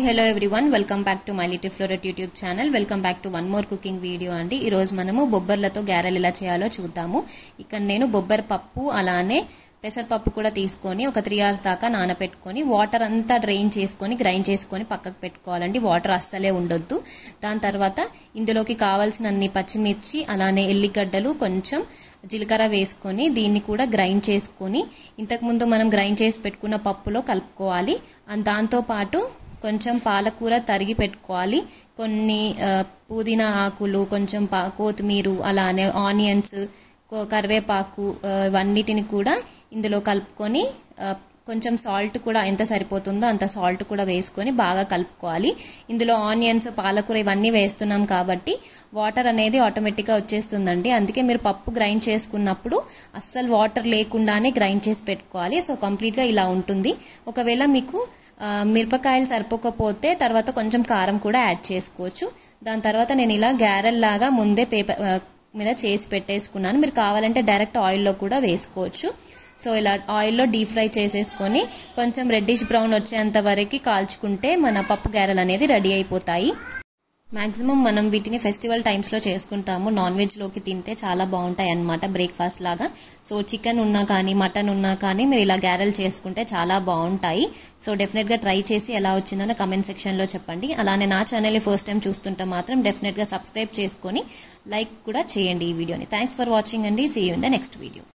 hi hello everyone welcome back to my little floret YouTube channel welcome back to one more cooking video అండి ఈరోజు మనము బొబ్బర్లతో గ్యారెలు ఎలా చేయాలో చూద్దాము ఇక్కడ నేను బొబ్బర్ పప్పు అలానే పెసరపప్పు కూడా తీసుకొని ఒక త్రీ అవర్స్ దాకా నానబెట్టుకొని వాటర్ అంతా డ్రైన్ చేసుకొని గ్రైండ్ చేసుకొని పక్కకు పెట్టుకోవాలండి వాటర్ అస్సలే ఉండొద్దు దాని తర్వాత ఇందులోకి కావాల్సినన్ని పచ్చిమిర్చి అలానే ఎల్లిగడ్డలు కొంచెం జీలకర్ర వేసుకొని దీన్ని కూడా గ్రైండ్ చేసుకొని ఇంతకుముందు మనం గ్రైండ్ చేసి పెట్టుకున్న పప్పులో కలుపుకోవాలి అండ్ దాంతోపాటు కొంచెం పాలకూర తరిగి పెట్టుకోవాలి కొన్ని పుదీనా ఆకులు కొంచెం పా కొత్తిమీర అలానే ఆనియన్స్ కరివేపాకు ఇవన్నిటిని కూడా ఇందులో కలుపుకొని కొంచెం సాల్ట్ కూడా ఎంత సరిపోతుందో అంత సాల్ట్ కూడా వేసుకొని బాగా కలుపుకోవాలి ఇందులో ఆనియన్స్ పాలకూర ఇవన్నీ వేస్తున్నాం కాబట్టి వాటర్ అనేది ఆటోమేటిక్గా వచ్చేస్తుందండి అందుకే మీరు పప్పు గ్రైండ్ చేసుకున్నప్పుడు అస్సలు వాటర్ లేకుండానే గ్రైండ్ చేసి పెట్టుకోవాలి సో కంప్లీట్గా ఇలా ఉంటుంది ఒకవేళ మీకు మిరపకాయలు సరిపోకపోతే తర్వాత కొంచెం కారం కూడా యాడ్ చేసుకోవచ్చు దాని తర్వాత నేను ఇలా గ్యారెల్లాగా ముందే పేపర్ మీద చేసి పెట్టేసుకున్నాను మీరు కావాలంటే డైరెక్ట్ ఆయిల్లో కూడా వేసుకోవచ్చు సో ఇలా ఆయిల్లో డీప్ ఫ్రై చేసేసుకొని కొంచెం రెడ్డిష్ బ్రౌన్ వచ్చేంత వరకు కాల్చుకుంటే మన పప్పు గారెలు అనేది రెడీ అయిపోతాయి మ్యాక్సిమం మనం వీటిని ఫెస్టివల్ టైమ్స్లో చేసుకుంటాము నాన్ వెజ్లోకి తింటే చాలా బాగుంటాయి అన్నమాట బ్రేక్ఫాస్ట్ లాగా సో చికెన్ ఉన్నా కానీ మటన్ ఉన్నా కానీ మీరు ఇలా గ్యారెలు చేసుకుంటే చాలా బాగుంటాయి సో డెఫినెట్గా ట్రై చేసి ఎలా వచ్చిందో కమెంట్ సెక్షన్లో చెప్పండి అలానే నా ఛానల్ని ఫస్ట్ టైం చూస్తుంటే మాత్రం డెఫినెట్గా సబ్స్క్రైబ్ చేసుకొని లైక్ కూడా చేయండి ఈ వీడియోని థ్యాంక్స్ ఫర్ వాచింగ్ అండి see you in the next video